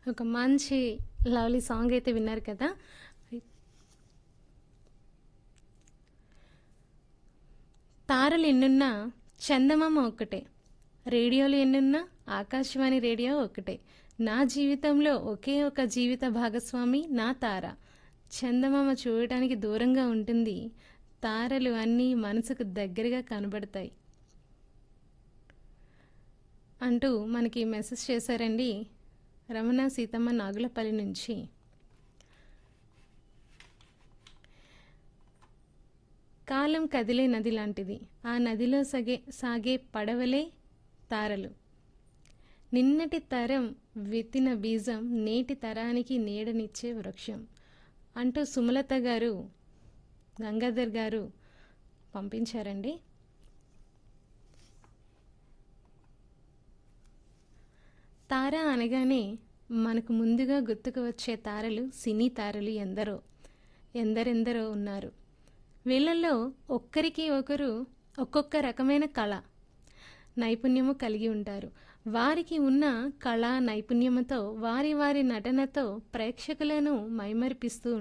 ఒక మంచి lovely song అయితే విన్నారు కదా తారలు ఎన్నున్నా చందమామ ఒక్కటే రేడియోలు ఎన్నున్నా ఆకాశవాణి రేడియో ఒక్కటే నా జీవితంలో ఒకే ఒక జీవిత భాగస్వామి నా తార చందమామ చూడటానికి దూరంగా ఉంటుంది తారలు అన్నీ మనసుకు దగ్గరగా కనబడతాయి అంటూ మనకి మెసేజ్ చేశారండి రమణ సీతమ్మ నాగులపల్లి నుంచి కాలం కదిలే నది లాంటిది ఆ నదిలో సగే సాగే పడవలే తారలు నిన్నటి తరం విత్తిన బీజం నేటి తరానికి నీడనిచ్చే వృక్షం అంటూ సుమలత గారు గంగాధర్ గారు పంపించారండి తార అనగానే మనకు ముందుగా గుర్తుకు వచ్చే తారలు సినీ తారలు ఎందరో ఎందరెందరో ఉన్నారు వీళ్ళల్లో ఒక్కరికి ఒకరు ఒక్కొక్క రకమైన కళ నైపుణ్యము కలిగి ఉంటారు వారికి ఉన్న కళా నైపుణ్యముతో వారి వారి నటనతో ప్రేక్షకులను మైమరిపిస్తూ